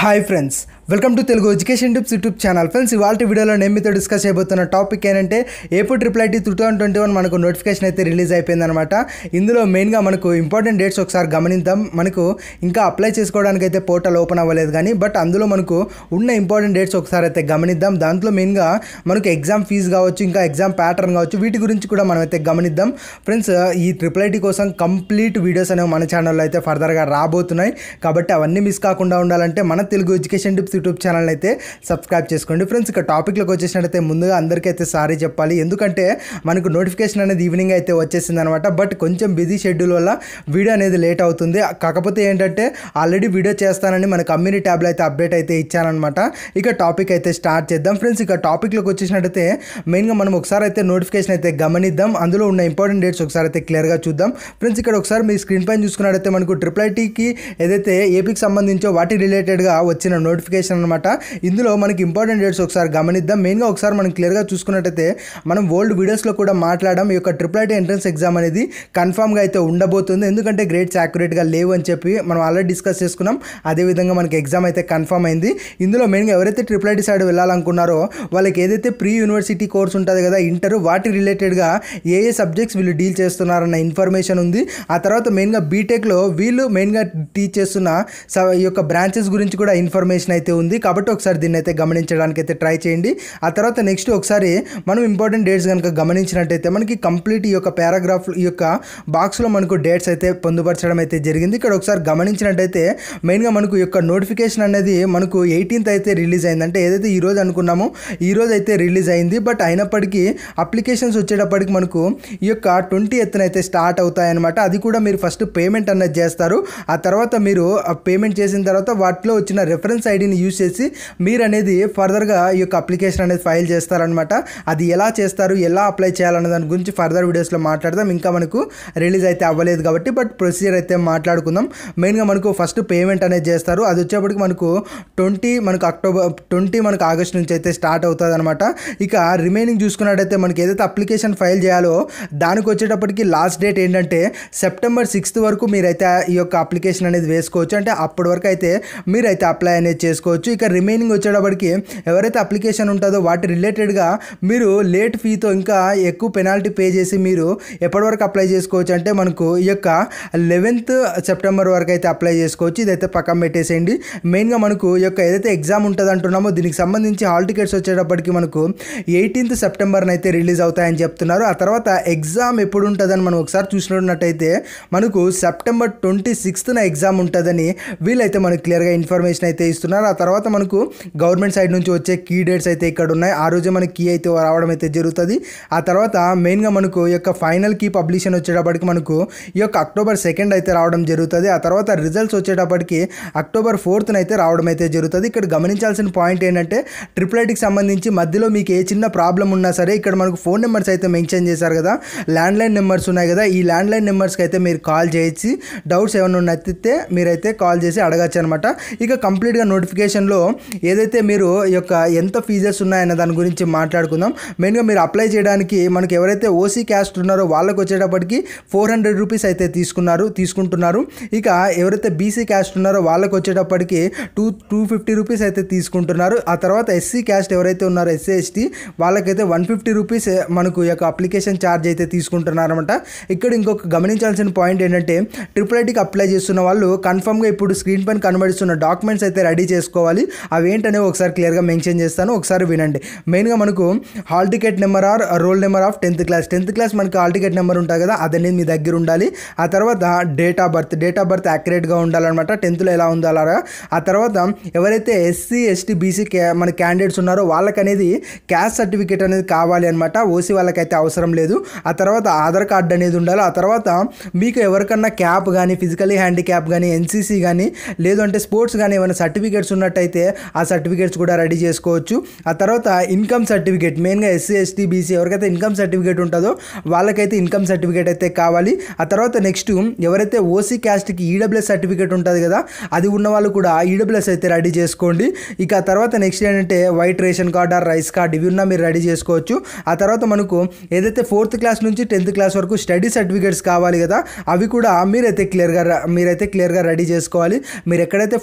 hi friends welcome to Telugu education tips YouTube channel friends ఇవాళ వీడియోలో నేను మీతో డిస్కస్ చేయబోతున్న టాపిక్ ఏంటంటే AP triple IT two thousand twenty one మనకు నోటిఫికేషన్ అయితే రిలీజ్ అయిపోయిందనమాట ఇందులో మెయిన్గా మనకు ఇంపార్టెంట్ డేట్స్ ఒకసారి గమనిద్దాం మనకు ఇంకా అప్లై చేసుకోవడానికి అయితే పోర్టల్ ఓపెన్ అవ్వలేదు కానీ బట్ అందులో మనకు ఉన్న ఇంపార్టెంట్ డేట్స్ ఒకసారి అయితే గమనిద్దాం దాంట్లో మెయిన్గా మనకు ఎగ్జామ్ ఫీజు కావచ్చు ఇంకా ఎగ్జామ్ ప్యాటర్న్ కావచ్చు వీటి గురించి కూడా మనం అయితే గమనిద్దాం ఫ్రెండ్స్ ఈ ట్రిపుల్ ఐటీ కోసం కంప్లీట్ వీడియోస్ అనేవి మన ఛానల్లో అయితే ఫర్దర్గా రాబోతున్నాయి కాబట్టి అవన్నీ మిస్ కాకుండా ఉండాలంటే మన Telugu education tips YouTube channel అయితే సబ్స్క్రైబ్ చేసుకోండి ఫ్రెండ్స్ ఇక టాపిక్లోకి వచ్చేసినట్టయితే ముందుగా అందరికీ అయితే సారీ చెప్పాలి ఎందుకంటే మనకు నోటిఫికేషన్ అనేది ఈవినింగ్ అయితే వచ్చేసింది అనమాట బట్ కొంచెం బిజీ షెడ్యూల్ వల్ల వీడియో అనేది లేట్ అవుతుంది కాకపోతే ఏంటంటే ఆల్రెడీ వీడియో చేస్తానని మన కమ్యూనిటీ ట్యాబ్లో అయితే అప్డేట్ అయితే ఇచ్చానమాట ఇక టాపిక్ అయితే స్టార్ట్ చేద్దాం ఫ్రెండ్స్ ఇక టాపిక్లోకి వచ్చేసినట్టయితే మెయిన్గా మనం ఒకసారి అయితే నోటిఫికేషన్ అయితే గమనిద్దాం అందులో ఉన్న ఇంపార్టెంట్ డేట్స్ ఒకసారి అయితే క్లియర్గా చూద్దాం ఫ్రెండ్స్ ఇక్కడ ఒకసారి మీ స్క్రీన్ పైన చూసుకున్నట్టయితే మనకు ట్రిపుల్ ఐటీకి ఏదైతే ఏపీకి సంబంధించో వాటి రిలేటెడ్గా వచ్చిన నోటిఫికేషన్ అనమాట ఇందులో మనకి ఇంపార్టెంట్ డేట్స్ ఒకసారి గమనిద్దాం మెయిన్గా ఒకసారి మనం క్లియర్గా చూసుకున్నట్టయితే మనం ఓల్డ్ వీడియోస్లో కూడా మాట్లాడడం ఈ యొక్క ట్రిపుల్ ఐటీ ఎంట్రన్స్ ఎగ్జామ్ అనేది కన్ఫామ్గా అయితే ఉండబోతుంది ఎందుకంటే గ్రేడ్స్ యాక్యురేట్గా లేవు అని చెప్పి మనం ఆల్రెడీ డిస్కస్ చేసుకున్నాం అదేవిధంగా మనకి ఎగ్జామ్ అయితే కన్ఫామ్ అయింది ఇందులో మెయిన్గా ఎవరైతే ట్రిపుల్ ఐటీ సైడ్ వెళ్ళాలనుకున్నారో వాళ్ళకి ఏదైతే ప్రీ యూనివర్సిటీ కోర్స్ ఉంటుంది కదా ఇంటర్ వాటి రిలేటెడ్గా ఏ ఏ సబ్జెక్ట్స్ వీళ్ళు డీల్ చేస్తున్నారన్న ఇన్ఫర్మేషన్ ఉంది ఆ తర్వాత మెయిన్గా బీటెక్లో వీళ్ళు మెయిన్గా టీచ్ చేస్తున్న స- ఈ యొక్క బ్రాంచెస్ గురించి కూడా ఇన్ఫర్మేషన్ అయితే ఉంది కాబట్టి ఒకసారి దీన్ని అయితే గమనించడానికి అయితే ట్రై చేయండి ఆ తర్వాత నెక్స్ట్ ఒకసారి మనం ఇంపార్టెంట్ డేట్స్ కనుక గమనించినట్టయితే మనకి కంప్లీట్ ఈ యొక్క పారాగ్రాఫ్ ఈ యొక్క బాక్స్లో మనకు డేట్స్ అయితే పొందుపరచడం అయితే జరిగింది ఇక్కడ ఒకసారి గమనించినట్టయితే మెయిన్గా మనకు ఈ యొక్క నోటిఫికేషన్ అనేది మనకు ఎయిటీన్త్ అయితే రిలీజ్ అయింది అంటే ఏదైతే ఈ రోజు అనుకున్నామో ఈ రోజు అయితే రిలీజ్ అయింది బట్ అయినప్పటికీ అప్లికేషన్స్ వచ్చేటప్పటికి మనకు ఈ యొక్క ట్వంటీ ఎత్తున అయితే స్టార్ట్ అవుతాయన్నమాట అది కూడా మీరు ఫస్ట్ పేమెంట్ అనేది చేస్తారు ఆ తర్వాత మీరు పేమెంట్ చేసిన తర్వాత వాటిలో వచ్చిన రెఫరెన్స్ ఐడిని యూజ్ చేసి మీరు అనేది ఫర్దర్గా ఈ యొక్క అప్లికేషన్ అనేది ఫైల్ చేస్తారనమాట అది ఎలా చేస్తారు ఎలా అప్లై చేయాలన్న దాని గురించి ఫర్దర్ వీడియోస్లో మాట్లాడదాం ఇంకా మనకు రిలీజ్ అయితే అవ్వలేదు కాబట్టి బట్ ప్రొసీజర్ అయితే మాట్లాడుకుందాం మెయిన్గా మనకు ఫస్ట్ పేమెంట్ అనేది చేస్తారు అది వచ్చేప్పటికి మనకు ట్వంటీ మనకు అక్టోబర్ ట్వంటీ మనకు ఆగస్ట్ నుంచి అయితే స్టార్ట్ అవుతుంది అనమాట ఇక రిమైనింగ్ చూసుకున్నట్టయితే మనకి ఏదైతే అప్లికేషన్ ఫైల్ చేయాలో దానికి వచ్చేటప్పటికి లాస్ట్ డేట్ ఏంటంటే సెప్టెంబర్ సిక్స్త్ వరకు మీరైతే ఈ యొక్క అప్లికేషన్ అనేది వేసుకోవచ్చు అంటే అప్పటి వరకు అయితే మీరైతే అప్లై అనేది చేసుకోవచ్చు ఇక రిమైనింగ్ వచ్చేటప్పటికి ఎవరైతే అప్లికేషన్ ఉంటుందో వాటి రిలేటెడ్గా మీరు లేట్ ఫీతో ఇంకా ఎక్కువ పెనాల్టీ పే చేసి మీరు ఎప్పటి వరకు అప్లై చేసుకోవచ్చు అంటే మనకు ఈ యొక్క లెవెన్త్ సెప్టెంబర్ వరకు అయితే అప్లై చేసుకోవచ్చు ఇదైతే పక్కన పెట్టేసేయండి మెయిన్గా మనకు ఈ యొక్క ఏదైతే ఎగ్జామ్ ఉంటుంది అంటున్నామో దీనికి సంబంధించి హాల్ టికెట్స్ వచ్చేటప్పటికి మనకు ఎయిటీన్త్ సెప్టెంబర్న అయితే రిలీజ్ అవుతాయని చెప్తున్నారు ఆ తర్వాత ఎగ్జామ్ ఎప్పుడు ఉంటుందని మనం ఒకసారి చూసినట్టయితే మనకు సెప్టెంబర్ ట్వంటీ సిక్స్త్న ఎగ్జామ్ ఉంటుందని వీళ్ళైతే మనకు క్లియర్గా ఇన్ఫర్మేషన్ అయితే ఇస్తున్నారు ఆ తర్వాత మనకు గవర్నమెంట్ సైడ్ నుంచి వచ్చే కీ డేట్స్ అయితే ఇక్కడ ఉన్నాయి ఆ రోజే మనకి కీ అయితే రావడం అయితే జరుగుతుంది ఆ తర్వాత మెయిన్గా మనకు ఈ యొక్క ఫైనల్ కీ పబ్లిషన్ వచ్చేటప్పటికి మనకు ఈ యొక్క అక్టోబర్ సెకండ్ అయితే రావడం జరుగుతుంది ఆ తర్వాత రిజల్ట్స్ వచ్చేటప్పటికి అక్టోబర్ ఫోర్త్న అయితే రావడం అయితే జరుగుతుంది ఇక్కడ గమనించాల్సిన పాయింట్ ఏంటంటే ట్రిపుల్ ఐటీకి సంబంధించి మధ్యలో మీకు ఏ చిన్న ప్రాబ్లం ఉన్నా సరే ఇక్కడ మనకు ఫోన్ నెంబర్స్ అయితే మెన్షన్ చేశారు కదా ల్యాండ్లైన్ నెంబర్స్ ఉన్నాయి కదా ఈ ల్యాండ్లైన్ నెంబర్స్కి అయితే మీరు కాల్ చేసి డౌట్స్ ఏమైనా ఉన్నట్లయితే మీరైతే కాల్ చేసి అడగచ్చు అనమాట ఇక కంప్లీట్గా నోటిఫికేషన్లో ఏదైతే మీరు ఈ యొక్క ఎంత ఫీజెస్ ఉన్నాయన్న దాని గురించి మాట్లాడుకుందాం మెయిన్గా మీరు అప్లై చేయడానికి మనకి ఎవరైతే ఓసీ క్యాస్ట్ ఉన్నారో వాళ్ళకి వచ్చేటప్పటికి ఫోర్ హండ్రెడ్ రూపీస్ అయితే తీసుకున్నారు తీసుకుంటున్నారు ఇక ఎవరైతే బీసీ క్యాస్ట్ ఉన్నారో వాళ్ళకి వచ్చేటప్పటికి టూ టూ ఫిఫ్టీ రూపీస్ అయితే తీసుకుంటున్నారు ఆ తర్వాత ఎస్సీ క్యాస్ట్ ఎవరైతే ఉన్నారో ఎస్సీ ఎస్టీ వాళ్ళకైతే వన్ ఫిఫ్టీ రూపీస్ మనకు ఈ యొక్క అప్లికేషన్ ఛార్జ్ అయితే తీసుకుంటున్నారు అనమాట ఇక్కడ ఇంకొక గమనించాల్సిన పాయింట్ ఏంటంటే ట్రిపుల్ ఐటీకి అప్లై చేస్తున్న వాళ్ళు కన్ఫర్మ్గా ఇప్పుడు స్క్రీన్ పైన కనబడిస్తున్న డాక్యుమెంట్స్ అయితే రెడీ చేసుకోవాలి అవి ఏంటనేవి ఒకసారి క్లియర్గా మెన్షన్ చేస్తాను ఒకసారి వినండి మెయిన్గా మనకు hall ticket number or roll number of tenth class tenth class మనకి హాల్ టికెట్ నెంబర్ ఉంటుంది కదా అదనేది మీ దగ్గర ఉండాలి ఆ తర్వాత date of birth date of birth యాక్యురేట్గా ఉండాలన్నమాట టెన్త్లో ఎలా ఉందో అలాగా ఆ తర్వాత ఎవరైతే ఎస్సీ ఎస్టీ బీసీ మన క్యాండిడేట్స్ ఉన్నారో వాళ్ళకనేది క్యాస్ట్ సర్టిఫికేట్ అనేది కావాలి అనమాట ఓసీ వాళ్ళకైతే అవసరం లేదు ఆ తర్వాత ఆధార్ కార్డు అనేది ఉండాలి ఆ తర్వాత మీకు ఎవరికన్నా క్యాప్ కానీ ఫిజికలీ హ్యాండిక్యాప్ కానీ ఎన్సీసీ కానీ లేదంటే స్పోర్ట్స్ కానీ ఏమైనా సర్టిఫికేట్స్ ఉన్నట్టయితే ఆ సర్టిఫికేట్స్ కూడా రెడీ చేసుకోవచ్చు ఆ తర్వాత ఇన్కమ్ సర్టిఫికేట్ మెయిన్గా ఎస్సీ ఎస్టీ బీసీ ఎవరికైతే ఇన్కమ్ సర్టిఫికేట్ ఉంటుందో వాళ్ళకైతే ఇన్కమ్ సర్టిఫికేట్ అయితే కావాలి ఆ తర్వాత నెక్స్ట్ ఎవరైతే ఓసీ క్యాస్ట్కి ఈడబ్ల్యూఎస్ సర్టిఫికేట్ ఉంటుంది కదా అది ఉన్న వాళ్ళు కూడా ఈడబ్ల్యూఎస్ అయితే రెడీ చేసుకోండి ఇక ఆ తర్వాత నెక్స్ట్ ఏంటంటే white ration card or rice card ఇవి ఉన్నా మీరు రెడీ చేసుకోవచ్చు ఆ తర్వాత మనకు ఏదైతే ఫోర్త్ క్లాస్ నుంచి టెన్త్ క్లాస్ వరకు స్టడీ సర్టిఫికేట్స్ కావాలి కదా అవి కూడా మీరైతే క్లియర్గా ర- మీరైతే క్లియర్గా రెడీ చేసుకోవాలి మీరు ఎక్కడైతే ఫోర్త్ క్లాస్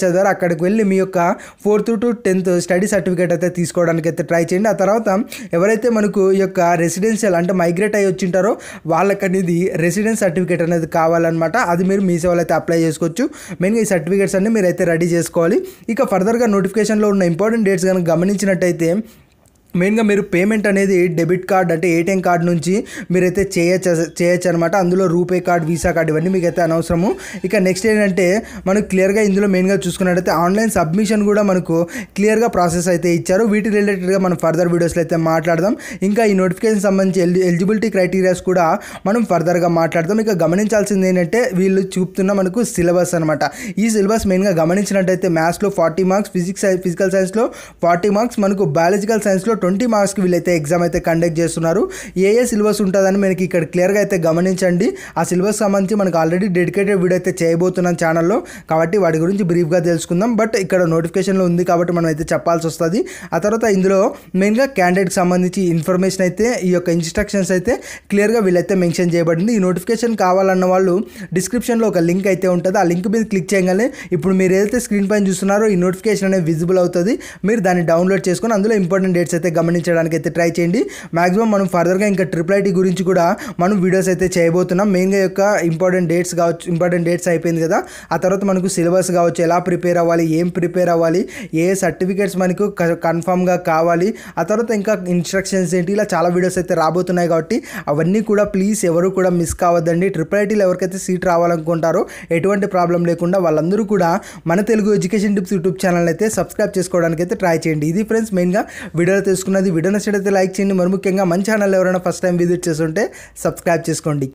చదివారో అక్కడికి వెళ్ళి మీ యొక్క fourth to tenth study certificate అయితే తీసుకోవడానికి అయితే ట్రై చేయండి ఆ తర్వాత ఎవరైతే మనకు ఈ యొక్క రెసిడెన్షియల్ అంటే మైగ్రేట్ అయ్యి వచ్చింటారో వాళ్ళకి అనేది రెసిడెన్స్ సర్టిఫికేట్ అనేది కావాలన్నమాట అది మీరు మీ సేవలో అయితే అప్లై చేసుకోవచ్చు మెయిన్గా ఈ సర్టిఫికేట్స్ అన్ని మీరు అయితే రెడీ చేసుకోవాలి ఇక ఫర్దర్గా నోటిఫికేషన్లో ఉన్న ఇంపార్టెంట్ డేట్స్ కనుక గమనించినట్టయితే మెయిన్గా మీరు పేమెంట్ అనేది డెబిట్ కార్డ్ అంటే ఏటీఎం కార్డ్ నుంచి మీరైతే చేయొచ్చు చేయొచ్చు అనమాట అందులో రూపే కార్డ్ వీసా కార్డ్ ఇవన్నీ మీకు అయితే అనవసరము ఇక నెక్స్ట్ ఏంటంటే మనకు క్లియర్గా ఇందులో మెయిన్గా చూసుకున్నట్టయితే ఆన్లైన్ సబ్మిషన్ కూడా మనకు క్లియర్గా ప్రాసెస్ అయితే ఇచ్చారు వీటి రిలేటెడ్గా మనం ఫర్దర్ వీడియోస్లో అయితే మాట్లాడదాం ఇంకా ఈ నోటిఫికేషన్ సంబంధించి ఎలి ఎలిజిబిలిటీ క్రైటీరియాస్ కూడా మనం ఫర్దర్గా మాట్లాడదాం ఇక గమనించాల్సింది ఏంటంటే వీళ్ళు చూపుతున్న మనకు సిలబస్ అనమాట ఈ సిలబస్ మెయిన్గా గమనించినట్టయితే మ్యాథ్స్లో ఫార్టీ మార్క్స్ ఫిజిక్స్ ఫిజికల్ సైన్స్లో ఫార్టీ మార్క్స్ మనకు బయాలజికల్ సైన్స్లో ట్వంటీ మార్క్స్కి వీళ్ళైతే ఎగ్జామ్ అయితే కండక్ట్ చేస్తున్నారు ఏ ఏ సిలబస్ ఉంటుందని మనకి ఇక్కడ క్లియర్గా అయితే గమనించండి ఆ సిలబస్ సంబంధించి మనకు ఆల్రెడీ డెడికేటెడ్ వీడియో అయితే చేయబోతున్నాం ఛానల్లో కాబట్టి వాటి గురించి బ్రీఫ్గా తెలుసుకుందాం బట్ ఇక్కడ నోటిఫికేషన్లో ఉంది కాబట్టి మనం అయితే చెప్పాల్సి వస్తుంది ఆ తర్వాత ఇందులో మెయిన్గా క్యాండిడేట్కి సంబంధించి ఇన్ఫర్మేషన్ అయితే ఈ యొక్క ఇన్స్ట్రక్షన్స్ అయితే క్లియర్గా వీళ్ళైతే మెన్షన్ చేయబడింది ఈ నోటిఫికేషన్ కావాలన్న వాళ్ళు డిస్క్రిప్షన్లో ఒక లింక్ అయితే ఉంటుంది ఆ లింక్ మీద క్లిక్ చేయగానే ఇప్పుడు మీరు ఏదైతే స్క్రీన్ పైన చూస్తున్నారో ఈ నోటిఫికేషన్ అనేది విజిబుల్ అవుతుంది మీరు దాన్ని డౌన్లోడ్ చేసుకొని అందులో ఇంపార్టెంట్ డేట్స్ అయితే గమనించడానికి అయితే ట్రై చేయండి మాక్సిమం మనం ఫర్దర్గా ఇంకా ట్రిపుల్ ఐటీ గురించి కూడా మనం వీడియోస్ అయితే చేయబోతున్నాం మెయిన్గా యొక్క ఇంపార్టెంట్ డేట్స్ కావచ్చు ఇంపార్టెంట్ డేట్స్ అయిపోయింది కదా ఆ తర్వాత మనకు సిలబస్ కావచ్చు ఎలా ప్రిపేర్ అవ్వాలి ఏం ప్రిపేర్ అవ్వాలి ఏ సర్టిఫికేట్స్ మనకు కన్ఫామ్గా కావాలి ఆ తర్వాత ఇంకా ఇన్స్ట్రక్షన్స్ ఏంటి ఇలా చాలా వీడియోస్ అయితే రాబోతున్నాయి కాబట్టి అవన్నీ కూడా ప్లీజ్ ఎవరు కూడా మిస్ కావద్దండి ట్రిపుల్ ఐటీలో ఎవరికైతే సీట్ రావాలనుకుంటారో ఎటువంటి ప్రాబ్లం లేకుండా వాళ్ళందరూ కూడా మన Telugu education tips YouTube channel అయితే సబ్స్క్రైబ్ చేసుకోవడానికి అయితే ట్రై చేయండి ఇది ఫ్రెండ్స్ మెయిన్గా వీడియోలో తెలుసుకున్నది వీడియో నచ్చినట్లయితే లైక్ చేయండి మరి ముఖ్యంగా మన ఛానల్ ఎవరైనా ఫస్ట్ టైం విజిట్ చేస్తుంటే సబ్స్క్రైబ్ చేసుకోండి